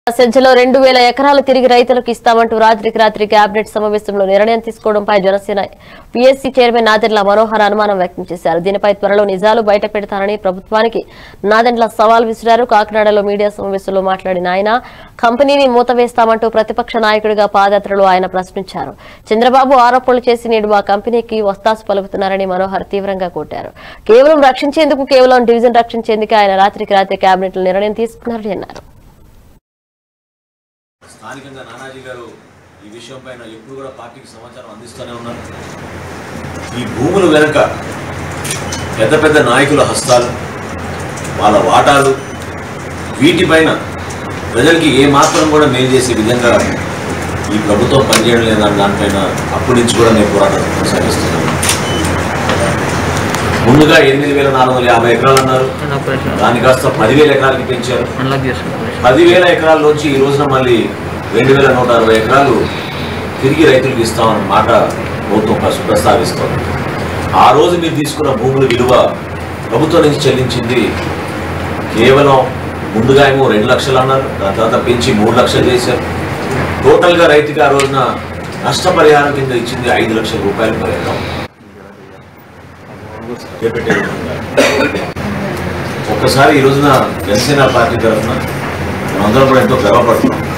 సెజ్జలో రెండు వేల ఎకరాలు తిరిగి రైతులకు ఇస్తామంటూ రాత్రికి రాత్రి కేబినెట్ సమావేశంలో నిర్ణయం తీసుకోవడంపై జనసేన పీఎస్సీ చైర్మన్ నాదెండ్ల మనోహర్ అనుమానం వ్యక్తం చేశారు దీనిపై త్వరలో నిజాలు బయట పెడతారని ప్రభుత్వానికి నాదెండ్ల సవాల్ విసిరారు కాకినాడలో మీడియా సమావేశంలో మాట్లాడిన ఆయన కంపెనీని మూతవేస్తామంటూ ప్రతిపక్ష నాయకుడిగా పాదయాత్రలో ఆయన ప్రశ్నించారు చంద్రబాబు ఆరోపణలు చేసి నేడు ఆ కంపెనీకి వస్తాసు పలుకుతున్నారని మనోహర్ తీవ్రంగా కొట్టారు కేవలం రక్షించేందుకు కేవలం డివిజన్ రక్షించేందుకే ఆయన రాత్రికి రాత్రి కేబినెట్ నిర్ణయం తీసుకున్నారని అన్నారు స్థానికంగా నానాజీ గారు ఈ విషయం పైన ఎప్పుడు కూడా పార్టీకి సమాచారం అందిస్తూనే ఉన్నారు ఈ భూముల వెనుక పెద్ద పెద్ద నాయకుల హస్తాలు వాళ్ళ వాటాలు వీటిపైన ప్రజలకి ఏ మాత్రం కూడా మేలు చేసే విధంగా ఈ ప్రభుత్వం పనిచేయడం లేదని దానిపైన అప్పటి నుంచి కూడా నేను పోరాటం కొనసాగిస్తున్నాను ముందుగా ఎనిమిది వేల నాలుగు వందల యాభై ఎకరాలు అన్నారు దాని కాస్త పదివేల ఎకరాలకి పెంచారు అన్లాక్ చేసుకోవాలి పదివేల ఎకరాల్లోంచి ఈ రోజున మళ్ళీ రెండు వేల నూట అరవై ఎకరాలు తిరిగి రైతులకు ఇస్తామన్న మాట ప్రభుత్వం ప్రస్- ప్రస్తావిస్తోంది ఆ రోజు మీరు తీసుకున్న భూముల విలువ ప్రభుత్వం నుంచి చెల్లించింది కేవలం ముందుగా ఏమో రెండు లక్షలు అన్నారు దాని తర్వాత పెంచి మూడు లక్షలు చేశారు టోటల్గా రైతుకి ఆ రోజున నష్టపరిహారం కింద ఇచ్చింది ఐదు లక్షల రూపాయలు per ఎకరం చేపట్టే విధంగా. ఒక్కసారి ఈ రోజున జనసేన పార్టీ తరఫున మనందరం కూడా ఎంతో గర్వపడుతున్నాం